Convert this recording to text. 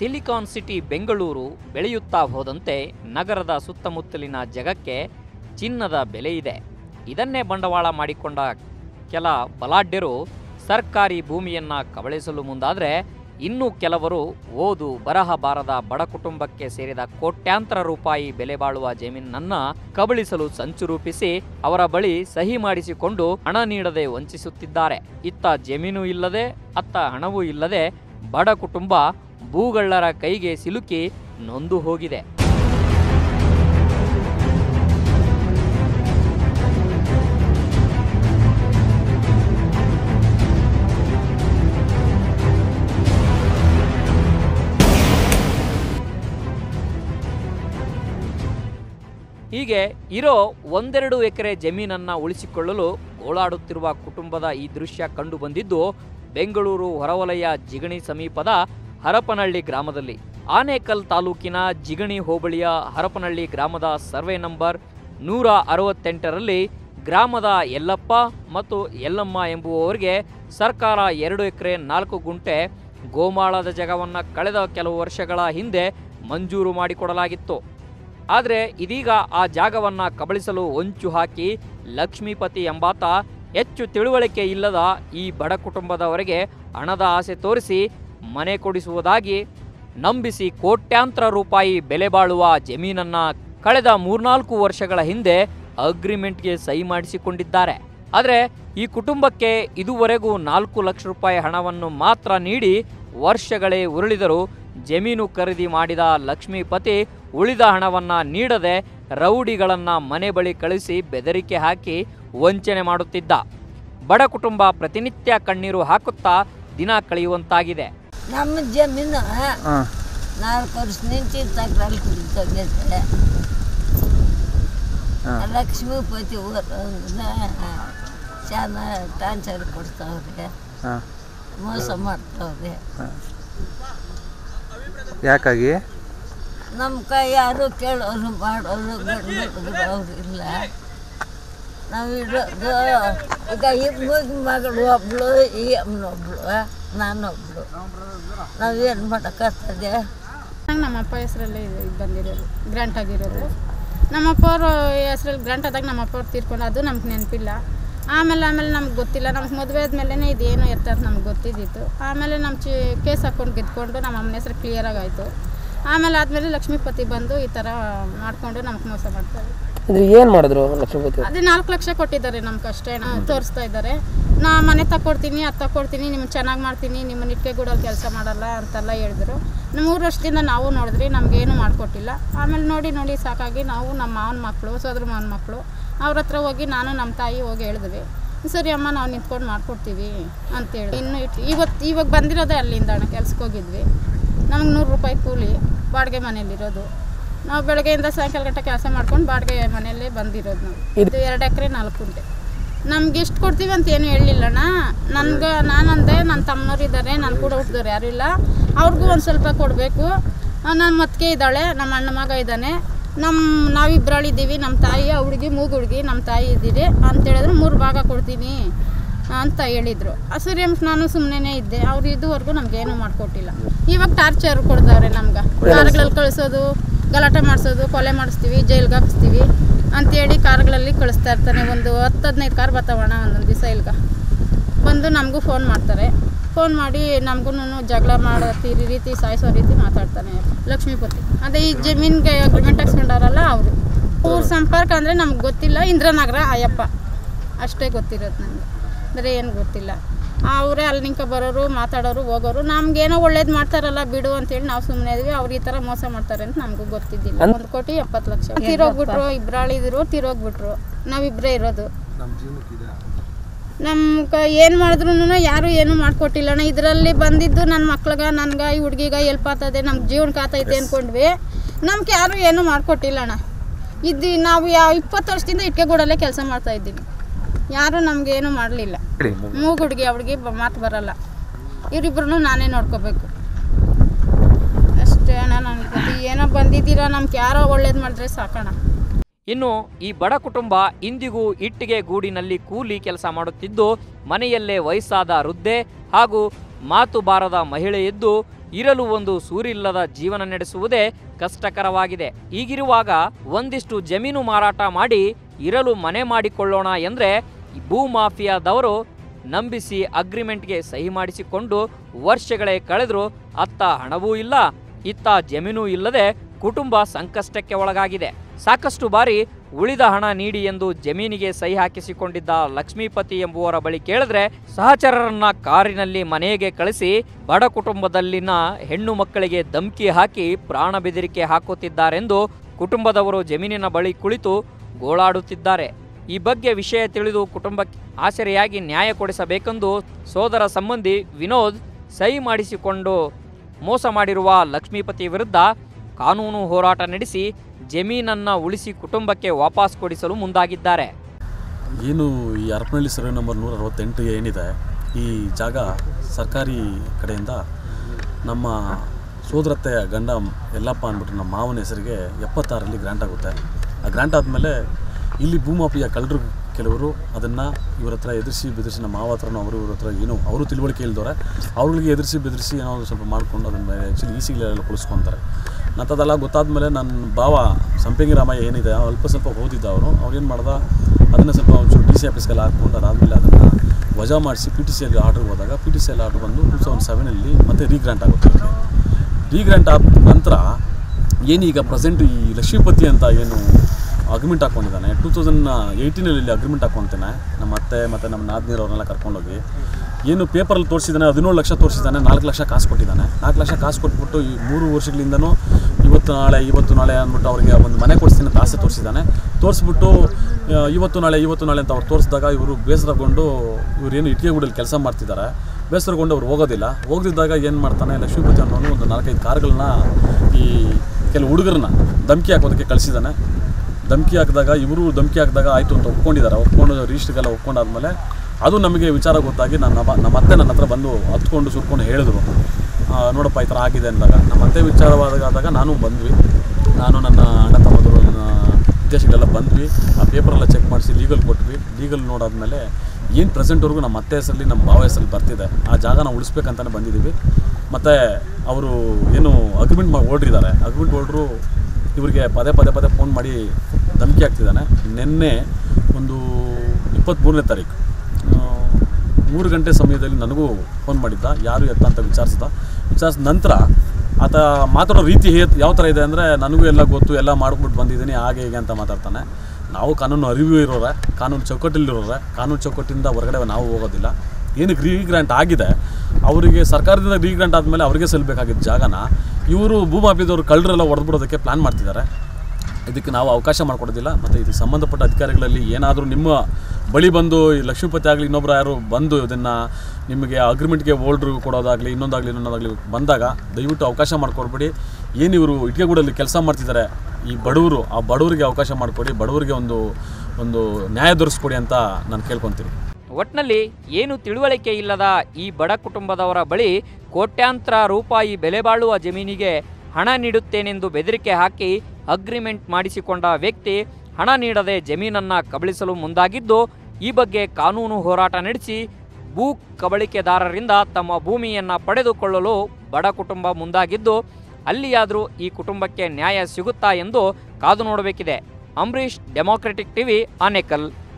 silicon city Bengaluru ಬೆಳೆಯುತ್ತಾ ಹೋದಂತೆ ನಗರದ ಸುತ್ತಮುತ್ತಲಿನ ಜಗಕ್ಕೆ ಚಿನ್ನದ ಬೆಲೆ ಇದೆ ಇದನ್ನೇ ಬಂಡವಾಳ ಮಾಡಿಕೊಂಡ ಕೆಲ ಬಲಾಢ್ಯರು ಸರ್ಕಾರಿ ಭೂಮಿಯನ್ನ ಕಬಳಿಸಲು ಮುಂದಾದರೆ ಇನ್ನು ಕೆಲವರು ಓದು ಬರಹ ಬಾರದ ಬಡ ಕುಟುಂಬಕ್ಕೆ ಸೇರಿದ ಕೋಟ್ಯಾಂತರ ರೂಪಾಯಿ ಬೆಲೆ ಬಾಳುವ ಜಮೀನನ್ನ ಕಬಳಿಸಲು ಸಂಚು ರೂಪಿಸಿ ಅವರ ಬಳಿ ಸಹಿ ಮಾಡಿಸಿಕೊಂಡು ಹಣ ನೀಡದೆ ವಂಚಿಸುತ್ತಿದ್ದಾರೆ ಇತ್ತ ಜಮೀನು ಇಲ್ಲದೆ ಅತ್ತ ಹಣವೂ ಇಲ್ಲದೆ ಬಡ ಕುಟುಂಬ ಭೂಗಳ್ಳರ ಕೈಗೆ ಸಿಲುಕಿ ನೊಂದು ಹೋಗಿದೆ ಹೀಗೆ ಇರೋ ಒಂದೆರಡು ಎಕರೆ ಜಮೀನನ್ನ ಉಳಿಸಿಕೊಳ್ಳಲು ಗೋಳಾಡುತ್ತಿರುವ ಕುಟುಂಬದ ಈ ದೃಶ್ಯ ಕಂಡು ಬಂದಿದ್ದು ಬೆಂಗಳೂರು ಹೊರವಲಯ ಜಿಗಣಿ ಸಮೀಪದ ಹರಪನಹಳ್ಳಿ ಗ್ರಾಮದಲ್ಲಿ ಆನೇಕಲ್ ತಾಲೂಕಿನ ಜಿಗಣಿ ಹೋಬಳಿಯ ಹರಪನಹಳ್ಳಿ ಗ್ರಾಮದ ಸರ್ವೆ ನಂಬರ್ ನೂರ ಅರವತ್ತೆಂಟರಲ್ಲಿ ಗ್ರಾಮದ ಯಲ್ಲಪ್ಪ ಮತ್ತು ಯಲ್ಲಮ್ಮ ಎಂಬುವವರಿಗೆ ಸರ್ಕಾರ ಎರಡು ಎಕರೆ ನಾಲ್ಕು ಗುಂಟೆ ಗೋಮಾಳದ ಜಾಗವನ್ನ ಕಳೆದ ಕೆಲವು ವರ್ಷಗಳ ಹಿಂದೆ ಮಂಜೂರು ಮಾಡಿಕೊಡಲಾಗಿತ್ತು ಆದರೆ ಇದೀಗ ಆ ಜಾಗವನ್ನ ಕಬಳಿಸಲು ಹೊಂಚು ಹಾಕಿ ಲಕ್ಷ್ಮೀಪತಿ ಎಂಬಾತ ಹೆಚ್ಚು ತಿಳುವಳಿಕೆ ಇಲ್ಲದ ಈ ಬಡ ಕುಟುಂಬದವರಿಗೆ ಹಣದ ಆಸೆ ತೋರಿಸಿ ಮನೆ ಕೊಡಿಸುವುದಾಗಿ ನಂಬಿಸಿ ಕೋಟ್ಯಾಂತರ ರೂಪಾಯಿ ಬೆಲೆ ಬಾಳುವ ಜಮೀನನ್ನ ಕಳೆದ ಮೂರ್ನಾಲ್ಕು ವರ್ಷಗಳ ಹಿಂದೆ ಅಗ್ರಿಮೆಂಟ್ಗೆ ಸಹಿ ಮಾಡಿಸಿಕೊಂಡಿದ್ದಾರೆ ಆದರೆ ಈ ಕುಟುಂಬಕ್ಕೆ ಇದುವರೆಗೂ ನಾಲ್ಕು ಲಕ್ಷ ರೂಪಾಯಿ ಹಣವನ್ನು ಮಾತ್ರ ನೀಡಿ ವರ್ಷಗಳೇ ಉರುಳಿದರೂ ಜಮೀನು ಖರೀದಿ ಮಾಡಿದ ಲಕ್ಷ್ಮೀಪತಿ ಉಳಿದ ಹಣವನ್ನ ನೀಡದೆ ರೌಡಿಗಳನ್ನ ಮನೆ ಬಳಿ ಕಳಿಸಿ ಬೆದರಿಕೆ ಹಾಕಿ ವಂಚನೆ ಮಾಡುತ್ತಿದ್ದ ಬಡ ಕುಟುಂಬ ಪ್ರತಿನಿತ್ಯ ಕಣ್ಣೀರು ಹಾಕುತ್ತಾ ದಿನ ಕಳೆಯುವಂತಾಗಿದೆ ನಮ್ಮ ಜಮೀನು ಹಾಂ ನಾಲ್ಕು ವರ್ಷ ನಿಂತು ತಕ್ರಲ್ಲಿ ಕುಡಿತೋಗೈತೆ ಹಾಂ ಲಕ್ಷ್ಮೀಪತಿ ಊರನ್ನ ಚೆನ್ನಾಗಿ ಟಾನ್ಸರ್ ಕೊಡ್ತಾವ್ರೆ ಹಾಂ ಮೋಸ ಮಾಡ್ತಾವ್ರೆ ಯಾಕಾಗಿ ನಮ್ಮ ಕೈ ಯಾರು ಕೇಳೋರು ಮಾಡೋರು ಗಂಡು ಹುಡುಗರು ಅವ್ರು ಇಲ್ಲ ನಾವು ಇಡೋದು ಈಗ ಇಬ್ಬರು ಮಗಳು ಒಬ್ಳು ಈ ಅಮ್ಮನೊಬ್ಳು ನಾನೊಬ್ಳು ನಾವೇನು ಮಾಡೋಕ್ಕಾಗ್ತದೆ ನಂಗೆ ನಮ್ಮ ಅಪ್ಪ ಹೆಸರಲ್ಲಿ ಇದು ಬಂದಿರೋದು ಗ್ರಾಂಟ್ ಆಗಿರೋದು ನಮ್ಮಪ್ಪ ಅವರು ಹೆಸ್ರಲ್ಲಿ ಗ್ರಾಂಟ್ ಆದಾಗ ನಮ್ಮ ಅಪ್ಪ ಅವ್ರು ತೀರ್ಕೊಂಡು ಅದು ನಮ್ಗೆ ನೆನಪಿಲ್ಲ ಆಮೇಲೆ ಆಮೇಲೆ ನಮ್ಗೆ ಗೊತ್ತಿಲ್ಲ ನಮ್ಗೆ ಮದುವೆ ಆದಮೇಲೆ ಇದೇನು ಎತ್ತ ಅಂತ ನಮ್ಗೆ ಗೊತ್ತಿದ್ದಿತ್ತು ಆಮೇಲೆ ನಮ್ಮ ಚಿ ಕೇಸ್ ಹಾಕ್ಕೊಂಡು ಗೆದ್ಕೊಂಡು ನಮ್ಮ ಅಮ್ಮನ ಹೆಸ್ರು ಕ್ಲಿಯರಾಗಿ ಆಯಿತು ಆಮೇಲೆ ಆದಮೇಲೆ ಲಕ್ಷ್ಮೀಪತಿ ಬಂದು ಈ ಥರ ಮಾಡಿಕೊಂಡು ನಮ್ಗೆ ಮೋಸ ಮಾಡ್ತಾರೆ ಅಂದ್ರೆ ಏನು ಮಾಡಿದ್ರು ಲಕ್ಷ್ಮೀಪತಿ ಅದೇ ನಾಲ್ಕು ಲಕ್ಷ ಕೊಟ್ಟಿದ್ದಾರೆ ನಮ್ಗೆ ಅಷ್ಟೇ ತೋರಿಸ್ತಾ ಇದ್ದಾರೆ ನಾ ಮನೆ ತಗೊಡ್ತೀನಿ ಅದು ತಗೊಡ್ತೀನಿ ನಿಮ್ಮನ್ನ ಚೆನ್ನಾಗಿ ಮಾಡ್ತೀನಿ ನಿಮ್ಮನ್ನ ಇಟ್ಕೆ ಗೂಡಲ್ಲಿ ಕೆಲಸ ಮಾಡಲ್ಲ ಅಂತೆಲ್ಲ ಹೇಳಿದ್ರು ನಮ್ಮ ಮೂರು ವರ್ಷದಿಂದ ನಾವು ನೋಡಿದ್ರಿ ನಮಗೇನು ಮಾಡಿಕೊಟ್ಟಿಲ್ಲ ಆಮೇಲೆ ನೋಡಿ ನೋಡಿ ಸಾಕಾಗಿ ನಾವು ನಮ್ಮ ಮಾವನ ಮಕ್ಕಳು ಸೋದ್ರ ಮಾವನ ಮಕ್ಕಳು ಅವ್ರ ಹತ್ರ ಹೋಗಿ ನಾನು ನಮ್ಮ ತಾಯಿ ಹೋಗಿ ಹೇಳಿದ್ವಿ ಸರಿ ಅಮ್ಮ ನಾವು ನಿಂತ್ಕೊಂಡು ಮಾಡ್ಕೊಡ್ತೀವಿ ಅಂತೇಳಿ ಇನ್ನು ಇಟ್ ಇವತ್ತು ಇವಾಗ ಬಂದಿರೋದೇ ಅಲ್ಲಿಂದ ಅಣ್ಣ ಕೆಲ್ಸಕ್ಕೆ ಹೋಗಿದ್ವಿ ನಮ್ಗೆ ನೂರು ರೂಪಾಯಿ ಕೂಲಿ ಬಾಡಿಗೆ ಮನೇಲಿರೋದು ನಾವು ಬೆಳಗ್ಗೆಯಿಂದ ಸಾಯಂಕಾಲ ಗಂಟೆ ಕೆಲಸ ಮಾಡ್ಕೊಂಡು ಬಾಡಿಗೆ ಮನೆಯಲ್ಲೇ ಬಂದಿರೋದು ನಾವು ಇದು ಎರಡು ಎಕರೆ ನಾಲ್ಕು ಗುಂಟೆ ನಮ್ಗೆ ಎಷ್ಟು ಕೊಡ್ತೀವಿ ಅಂತ ಏನು ಹೇಳಿಲ್ಲಣ್ಣ ನನ್ಗೆ ನಾನಂದೆ ನನ್ನ ತಮ್ಮನವ್ರು ಇದ್ದಾರೆ ನನ್ನ ಕೂಡ ಹುಟ್ಟಿದವ್ರು ಯಾರೂ ಇಲ್ಲ ಅವ್ರಿಗೂ ಒಂದು ಸ್ವಲ್ಪ ಕೊಡಬೇಕು ನನ್ನ ಮತ್ತಿಗೆ ಇದ್ದಾಳೆ ನಮ್ಮ ಅಣ್ಣ ಮಗ ಇದ್ದಾನೆ ನಮ್ಮ ನಾವಿಬ್ಬರಳಿದ್ದೀವಿ ನಮ್ಮ ತಾಯಿ ಆ ಹುಡುಗಿ ಮೂಗು ಹುಡುಗಿ ನಮ್ಮ ತಾಯಿ ಇದ್ದೀರಿ ಅಂತ ಹೇಳಿದ್ರೆ ಮೂರು ಭಾಗ ಕೊಡ್ತೀನಿ ಅಂತ ಹೇಳಿದರು ಸರಿ ಅಂತ ನಾನು ಸುಮ್ಮನೆ ಇದ್ದೆ ಅವ್ರು ಇದುವರೆಗೂ ನಮಗೇನು ಮಾಡಿಕೊಟ್ಟಿಲ್ಲ ಇವಾಗ ಟಾರ್ಚರ್ ಕೊಡ್ತಾವ್ರೆ ನಮ್ಗೆ ಕಾರ್ಗಳಲ್ಲಿ ಕಳಿಸೋದು ಗಲಾಟೆ ಮಾಡಿಸೋದು ಕೊಲೆ ಮಾಡಿಸ್ತೀವಿ ಜೈಲ್ಗೆ ಹಾಕಿಸ್ತೀವಿ ಅಂತೇಳಿ ಕಾರ್ಗಳಲ್ಲಿ ಕಳಿಸ್ತಾ ಇರ್ತಾನೆ ಒಂದು ಹತ್ತು ಹದಿನೈದು ಕಾರ್ ಬರ್ತಾವಣ್ಣ ಒಂದೊಂದು ದಿವಸ ಇಲ್ಗ ಬಂದು ನಮಗೂ ಫೋನ್ ಮಾಡ್ತಾರೆ ಫೋನ್ ಮಾಡಿ ನಮಗೂ ಜಗಳ ಮಾಡತ್ತೀರಿ ರೀತಿ ಸಾಯಿಸೋ ರೀತಿ ಮಾತಾಡ್ತಾನೆ ಲಕ್ಷ್ಮೀಪತಿ ಅದೇ ಈ ಜಮೀನ್ಗೆ ಅಗ್ರಿಮೆಂಟ್ ಹಾಕ್ಸ್ಕೊಂಡಾರಲ್ಲ ಅವರು ಊರ ಸಂಪರ್ಕ ಅಂದರೆ ನಮ್ಗೆ ಗೊತ್ತಿಲ್ಲ ಇಂದ್ರನಗರ ಅಯ್ಯಪ್ಪ ಅಷ್ಟೇ ಗೊತ್ತಿರೋದು ನನಗೆ ಅಂದರೆ ಏನು ಗೊತ್ತಿಲ್ಲ ಅವರೇ ಅಲ್ಲಿ ನಿಂಕ ಬರೋರು ಮಾತಾಡೋರು ಹೋಗೋರು ನಮ್ಗೇನೋ ಒಳ್ಳೇದು ಮಾಡ್ತಾರಲ್ಲ ಬಿಡು ಅಂತೇಳಿ ನಾವು ಸುಮ್ಮನೆ ಇದ್ವಿ ಅವ್ರು ಈ ಥರ ಮೋಸ ಮಾಡ್ತಾರೆ ಅಂತ ನಮಗೂ ಗೊತ್ತಿದ್ದಿಲ್ಲ ಒಂದು ಕೋಟಿ ಎಪ್ಪತ್ತು ಲಕ್ಷ ತೀರೋಗ್ಬಿಟ್ರು ಇಬ್ಬರಾಳಿದ್ರು ತೀರೋಗ್ಬಿಟ್ರು ನಾವಿಬ್ಬರೇ ಇರೋದು ನಮ್ಗೆ ಏನು ಮಾಡಿದ್ರು ಯಾರು ಏನು ಮಾಡಿಕೊಟ್ಟಿಲ್ಲಣ್ಣ ಇದರಲ್ಲಿ ಬಂದಿದ್ದು ನನ್ನ ಮಕ್ಳಿಗೆ ನನ್ಗೆ ಈ ಹುಡ್ಗಿಗೆ ಎಲ್ಪ್ ಆಗ್ತದೆ ನಮ್ಗೆ ಜೀವನಕ್ಕೆ ಆತೈತೆ ಅಂದ್ಕೊಂಡ್ವಿ ನಮ್ಗೆ ಯಾರು ಏನು ಮಾಡಿಕೊಟ್ಟಿಲ್ಲಣ್ಣ ಇದು ನಾವು ಯಾವ ಇಪ್ಪತ್ತು ವರ್ಷದಿಂದ ಇಟ್ಕೆಗೂಡಲ್ಲೇ ಕೆಲಸ ಮಾಡ್ತಾ ಇದ್ದೀವಿ ಯಾರೂ ನಮ್ಗೆ ಏನು ಮಾಡಲಿಲ್ಲ ಹೇಳಿ ಮೂಗು ಹುಡುಗಿ ಅವ್ಳಿಗೆ ಬ- ಮಾತು ಬರಲ್ಲ ಇವರಿಬ್ರು ನಾನೇ ನೋಡ್ಕೋಬೇಕು ಅಷ್ಟೇ ಅಣ್ಣ ನನಗೆ ಏನೋ ಬಂದಿದ್ದೀರಾ ನಮ್ಗೆ ಯಾರೋ ಒಳ್ಳೇದು ಮಾಡಿದ್ರೆ ಸಾಕಣ್ಣ ಇನ್ನು ಈ ಬಡ ಕುಟುಂಬ ಇಂದಿಗೂ ಇಟ್ಟಿಗೆ ಗೂಡಿನಲ್ಲಿ ಕೂಲಿ ಕೆಲಸ ಮಾಡುತ್ತಿದ್ದು ಮನೆಯಲ್ಲೇ ವಯಸ್ಸಾದ ವೃದ್ಧೆ ಹಾಗೂ ಮಾತು ಬಾರದ ಮಹಿಳೆಯಿದ್ದು ಇರಲು ಒಂದು ಸೂರಿಲ್ಲದ ಜೀವನ ನಡೆಸುವುದೇ ಕಷ್ಟಕರವಾಗಿದೆ ಹೀಗಿರುವಾಗ ಒಂದಿಷ್ಟು ಜಮೀನು ಮಾರಾಟ ಮಾಡಿ ಇರಲು ಮನೆ ಮಾಡಿಕೊಳ್ಳೋಣ ಎಂದ್ರೆ ಈ ಭೂ ಮಾಫಿಯಾದವರು ನಂಬಿಸಿ ಅಗ್ರಿಮೆಂಟ್ಗೆ ಸಹಿ ಮಾಡಿಸಿಕೊಂಡು ವರ್ಷಗಳೇ ಕಳೆದರೂ ಅತ್ತ ಹಣವೂ ಇಲ್ಲ ಇತ್ತ ಜಮೀನು ಇಲ್ಲದೆ ಕುಟುಂಬ ಸಂಕಷ್ಟಕ್ಕೆ ಒಳಗಾಗಿದೆ ಸಾಕಷ್ಟು ಬಾರಿ ಉಳಿದ ಹಣ ನೀಡಿ ಎಂದು ಜಮೀನಿಗೆ ಸಹಿ ಹಾಕಿಸಿಕೊಂಡಿದ್ದ ಲಕ್ಷ್ಮೀಪತಿ ಎಂಬುವರ ಬಳಿ ಕೇಳಿದ್ರೆ ಸಹಚರರನ್ನ ಕಾರಿನಲ್ಲಿ ಮನೆಗೆ ಕಳಿಸಿ ಬಡ ಕುಟುಂಬದಲ್ಲಿನ ಹೆಣ್ಣು ಮಕ್ಕಳಿಗೆ ಧಮ್ಕಿ ಹಾಕಿ ಪ್ರಾಣ ಬೆದರಿಕೆ ಹಾಕುತ್ತಿದ್ದಾರೆಂದು ಕುಟುಂಬದವರು ಜಮೀನಿನ ಬಳಿ ಕುಳಿತು ಗೋಳಾಡುತ್ತಿದ್ದಾರೆ ಈ ಬಗ್ಗೆ ವಿಷಯ ತಿಳಿದು ಕುಟುಂಬಕ್ಕೆ ಆಸರೆಯಾಗಿ ನ್ಯಾಯ ಕೊಡಿಸಬೇಕೆಂದು ಸೋದರ ಸಂಬಂಧಿ ವಿನೋದ್ ಸಹಿ ಮಾಡಿಸಿಕೊಂಡು ಮೋಸ ಮಾಡಿರುವ ಲಕ್ಷ್ಮೀಪತಿ ವಿರುದ್ಧ ಕಾನೂನು ಹೋರಾಟ ನಡೆಸಿ ಜಮೀನನ್ನ ಉಳಿಸಿ ಕುಟುಂಬಕ್ಕೆ ವಾಪಸ್ ಕೊಡಿಸಲು ಮುಂದಾಗಿದ್ದಾರೆ ಏನು ಈ ಹರಪನಹಳ್ಳಿ ಸರ್ವೆ ನಂಬರ್ ನೂರ ಅರವತ್ತೆಂಟು ಏನಿದೆ ಈ ಜಾಗ ಸರ್ಕಾರಿ ಕಡೆಯಿಂದ ನಮ್ಮ ಸೋದರತ್ತೆ ಗಂಡ ಎಲ್ಲಪ್ಪ ಅಂದ್ಬಿಟ್ಟು ನಮ್ಮ ಮಾವನ ಹೆಸರಿಗೆ ಎಪ್ಪತ್ತಾರಲ್ಲಿ ಗ್ರ್ಯಾಂಟ್ ಆಗುತ್ತೆ ಆ ಗ್ರ್ಯಾಂಟ್ ಆದಮೇಲೆ ಇಲ್ಲಿ ಭೂಮಾಫಿಯ ಕಳ್ಳರು ಕೆಲವರು ಅದನ್ನು ಇವ್ರ ಹತ್ರ ಎದುರಿಸಿ ಬೆದರಿಸಿ ನಮ್ಮ ಮಾವ ಹತ್ರನೂ ಅವರು ಇವ್ರ ಹತ್ರ ಏನೋ ಅವರು ತಿಳುವಳಿಕೆ ಇಲ್ದವ್ರೆ ಅವ್ರಿಗೆ ಎದುರಿಸಿ ಬೆದರಿಸಿ ಏನೋ ಒಂದು ಸ್ವಲ್ಪ ಮಾಡ್ಕೊಂಡು ಅದನ್ನು ಆ್ಯಕ್ಚುಲಿ ಈ ಸಿಗಲೆಲ್ಲ ಕುಳಿಸ್ಕೊತಾರೆ ನಂತದೆಲ್ಲ ಗೊತ್ತಾದ್ಮೇಲೆ ನನ್ನ ಭಾವ ಸಂಪಂಗಿ ರಾಮಯ್ಯ ಏನಿದೆ ಅವ್ನು ಅಲ್ಪ ಸ್ವಲ್ಪ ಓದಿದ್ದ ಅವರು ಅವ್ರು ಏನು ಮಾಡ್ದ ಅದನ್ನು ಸ್ವಲ್ಪ ಒಂಚೂರು ಡಿ ಸಿ ಆಫೀಸ್ಗೆಲ್ಲ ಹಾಕ್ಕೊಂಡು ಅದಾದಮೇಲೆ ಅದನ್ನು ವಜಾ ಮಾಡಿಸಿ ಪಿ ಟಿ ಸಿ ಅಲ್ಲಿ ಆರ್ಡ್ರ್ ಹೋದಾಗ ಪಿ ಟಿ ಸಿ ಅಲ್ಲಿ ಆರ್ಡ್ರ್ ಬಂದು ಟೂ ತೌಸಂಡ್ ಸೆವೆನಲ್ಲಿ ಮತ್ತೆ ರೀಗ್ರಾಂಟ್ ಆಗುತ್ತೆ ಅವ್ರಿಗೆ ರೀಗ್ರಾಂಟ್ ಆದ ನಂತರ ಏನೀಗ ಪ್ರೆಸೆಂಟ್ ಈ ಲಕ್ಷ್ಮೀಪತಿ ಅಂತ ಏನು ಅಗ್ರಿಮೆಂಟ್ ಹಾಕ್ಕೊಂಡಿದ್ದಾನೆ ಟೂ ತೌಸಂಡ್ ಏಯ್ಟೀನಲ್ಲಿ ಅಗ್ರಿಮೆಂಟ್ ಹಾಕ್ಕೊಂತಾನೆ ನಮ್ಮ ಅತ್ತೆ ಮತ್ತು ನಮ್ಮ ನಾದಿನಿರವ್ರನ್ನೆಲ್ಲ ಕರ್ಕೊಂಡೋಗಿ ಏನು ಪೇಪರಲ್ಲಿ ತೋರಿಸಿದ್ದಾನೆ ಹದಿನೇಳು ಲಕ್ಷ ತೋರಿಸಿದ್ದಾನೆ ನಾಲ್ಕು ಲಕ್ಷ ಕಾಸು ಕೊಟ್ಟಿದ್ದಾನೆ ನಾಲ್ಕು ಲಕ್ಷ ಕಾಸು ಕೊಟ್ಬಿಟ್ಟು ಈ ಮೂರು ವರ್ಷಗಳಿಂದನೂ ಇವತ್ತು ನಾಳೆ ಇವತ್ತು ನಾಳೆ ಅಂದ್ಬಿಟ್ಟು ಅವ್ರಿಗೆ ಒಂದು ಮನೆ ಕೊಡಿಸ್ತೀನಿ ಅಂತ ಆಸೆ ತೋರಿಸಿದ್ದಾನೆ ತೋರಿಸ್ಬಿಟ್ಟು ಆ, ಇವತ್ತು ನಾಳೆ ಇವತ್ತು ನಾಳೆ ಅಂತ ಅವ್ರು ತೋರಿಸಿದಾಗ ಇವರು ಬೇಸರಗೊಂಡು ಇವ್ರೇನು ಇಟ್ಟಿಗೆ ಗುಡಲ್ಲಿ ಕೆಲಸ ಮಾಡ್ತಿದ್ದಾರೆ ಬೇಸರಗೊಂಡು ಅವ್ರು ಹೋಗೋದಿಲ್ಲ ಹೋಗದಿದ್ದಾಗ ಏನು ಮಾಡ್ತಾನೆ ಲಕ್ಷ್ಮೀಪತಿ ಅನ್ನೋನು ಒಂದು ನಾಲ್ಕೈದು ಕಾರ್ಗಳನ್ನ ಈ ಕೆಲವು ಹುಡುಗರನ್ನ ಧಮಕಿ ಹಾಕೋದಕ್ಕೆ ಕಳಿಸಿದ್ದಾನೆ ಧಮಕಿ ಹಾಕಿದಾಗ ಇವರು ಧಮಕಿ ಹಾಕಿದಾಗ ಆಯಿತು ಅಂತ ಒಪ್ಕೊಂಡಿದ್ದಾರೆ ಒಪ್ಕೊಂಡು ರಿಜಿಸ್ಟ್ರಿಗೆಲ್ಲ ಒಪ್ಕೊಂಡಾದ್ಮೇಲೆ ಅದು ನಮಗೆ ವಿಚಾರ ಗೊತ್ತಾಗಿ ನನ್ನ ನಮ್ಮ ನಮ್ಮ ಅತ್ತೆ ನನ್ನ ಹತ್ರ ಬಂದು ಹತ್ಕೊಂಡು ಸುರ್ಕೊಂಡು ಹೇಳಿದ್ರು ಆ, ನೋಡಪ್ಪ ಈ ಥರ ಆಗಿದೆ ಅಂದಾಗ ನಮ್ಮ ಅತ್ತೆ ವಿಚಾರವಾದಾಗ ಆದಾಗ ನಾನು ಬಂದ್ವಿ ನಾನು ನನ್ನ ಅಣ್ಣ ತಮ್ಮದರು ನನ್ನ ವಿದೇಶಗಳೆಲ್ಲ ಬಂದ್ವಿ ಆ ಪೇಪರೆಲ್ಲ ಚೆಕ್ ಮಾಡಿಸಿ ಲೀಗಲ್ ಕೊಟ್ವಿ ಲೀಗಲ್ ನೋಡಾದ್ಮೇಲೆ ಏನು ಪ್ರೆಸೆಂಟ್ವರೆಗೂ ನಮ್ಮ ಅತ್ತೆ ಹೆಸರಲ್ಲಿ ನಮ್ಮ ಭಾವ ಹೆಸರಲ್ಲಿ ಬರ್ತಿದೆ ಆ ಜಾಗನ ಉಳಿಸ್ಬೇಕಂತಾನೆ ಬಂದಿದ್ದೀವಿ ಮತ್ತು ಅವರು ಏನು ಅಗ್ರಿಮೆಂಟ್ ಮಾಡಿ ಓಡ್ರಿದ್ದಾರೆ ಅಗ್ರಿಮೆಂಟ್ ಓಡ್ರು ಇವರಿಗೆ ಪದೇ ಪದೇ ಪದೇ ಫೋನ್ ಮಾಡಿ ಧಮಕಿ ಆಗ್ತಿದ್ದಾನೆ ನಿನ್ನೆ ಒಂದು ಇಪ್ಪತ್ತ್ಮೂರನೇ ತಾರೀಕು ಆ, ಮೂರು ಗಂಟೆ ಸಮಯದಲ್ಲಿ ನನಗೂ ಫೋನ್ ಮಾಡಿದ್ದ ಯಾರು ಎತ್ತ ಅಂತ ವಿಚಾರಿಸ್ದ ವಿಚಾರಿಸಿದ ನಂತರ ಆತ ಮಾತಾಡೋ ರೀತಿ ಹೇ ಯಾವ ಥರ ಇದೆ ಅಂದರೆ ನನಗೂ ಎಲ್ಲ ಗೊತ್ತು ಎಲ್ಲ ಮಾಡ್ಬಿಟ್ಟು ಬಂದಿದ್ದೀನಿ ಹಾಗೆ ಹೀಗೆ ಅಂತ ಮಾತಾಡ್ತಾನೆ ನಾವು ಕಾನೂನು ಅರಿವು ಇರೋರೆ ಕಾನೂನು ಚೌಕಟ್ಟಲ್ಲಿರೋರೆ ಕಾನೂನು ಚೌಕಟ್ಟಿಂದ ಹೊರಗಡೆ ನಾವು ಹೋಗೋದಿಲ್ಲ ಏನಕ್ಕೆ ರೀ ಗ್ರಾಂಟ್ ಆಗಿದೆ ಅವರಿಗೆ ಸರ್ಕಾರದಿಂದ ರೀ ಗ್ರಾಂಟ್ ಆದಮೇಲೆ ಅವರಿಗೆ ಸಲ್ಲಬೇಕಾಗಿದ್ದ ಜಾಗನ ಇವರು ಭೂಮಾಫಿದವರು ಕಳ್ಳರೆಲ್ಲ ಹೊಡೆದ್ಬಿಡೋದಕ್ಕೆ ಪ್ಲ್ಯಾನ್ ಮಾಡ್ತಿದ್ದಾರೆ ಇದಕ್ಕೆ ನಾವು ಅವಕಾಶ ಮಾಡಿಕೊಡೋದಿಲ್ಲ ಮತ್ತು ಇದಕ್ಕೆ ಸಂಬಂಧಪಟ್ಟ ಅಧಿಕಾರಿಗಳಲ್ಲಿ ಏನಾದರೂ ನಿಮ್ಮ ಬಳಿ ಬಂದು ಈ ಲಕ್ಷ್ಮೀಪತಿ ಆಗಲಿ ಇನ್ನೊಬ್ರು ಯಾರು ಬಂದು ಇದನ್ನು ನಿಮಗೆ ಅಗ್ರಿಮೆಂಟ್ಗೆ ಓಲ್ಡ್ರು ಕೊಡೋದಾಗಲಿ ಇನ್ನೊಂದಾಗಲಿ ಇನ್ನೊಂದಾಗಲಿ ಬಂದಾಗ ದಯವಿಟ್ಟು ಅವಕಾಶ ಮಾಡಿಕೊಡ್ಬೇಡಿ ಏನು ಇವರು ಇಟ್ಕೆಗೂಡಲ್ಲಿ ಕೆಲಸ ಮಾಡ್ತಿದ್ದಾರೆ ಈ ಬಡವರು ಆ ಬಡವರಿಗೆ ಅವಕಾಶ ಮಾಡಿಕೊಡಿ ಬಡವರಿಗೆ ಒಂದು ಒಂದು ನ್ಯಾಯ ದೊರಕಿಸ್ಕೊಡಿ ಅಂತ ನಾನು ಕೇಳ್ಕೊತೀನಿ ಒಟ್ನಲ್ಲಿ ಏನು ತಿಳುವಳಿಕೆ ಇಲ್ಲದ ಈ ಬಡ ಕುಟುಂಬದವರ ಬಳಿ ಕೋಟ್ಯಾಂತರ ರೂಪಾಯಿ ಬೆಲೆ ಬಾಳುವ ಜಮೀನಿಗೆ ಹಣ ನೀಡುತ್ತೇನೆಂದು ಬೆದರಿಕೆ ಹಾಕಿ ಅಗ್ರಿಮೆಂಟ್ ಮಾಡಿಸಿಕೊಂಡ ವ್ಯಕ್ತಿ ಹಣ ನೀಡದೆ ಜಮೀನನ್ನ ಕಬಳಿಸಲು ಮುಂದಾಗಿದ್ದು ಈ ಬಗ್ಗೆ ಕಾನೂನು ಹೋರಾಟ ನಡೆಸಿ ಭೂ ಕಬಳಿಕೆದಾರರಿಂದ ತಮ್ಮ ಭೂಮಿಯನ್ನ ಪಡೆದುಕೊಳ್ಳಲು ಬಡ ಕುಟುಂಬ ಮುಂದಾಗಿದ್ದು ಅಲ್ಲಿಯಾದರೂ ಈ ಕುಟುಂಬಕ್ಕೆ ನ್ಯಾಯ ಸಿಗುತ್ತಾ ಎಂದು ಕಾದು ನೋಡಬೇಕಿದೆ ಅಂಬರೀಷ್ ಡೆಮೋಕ್ರೆಟಿಕ್ ಟಿವಿ ಆನೇಕಲ್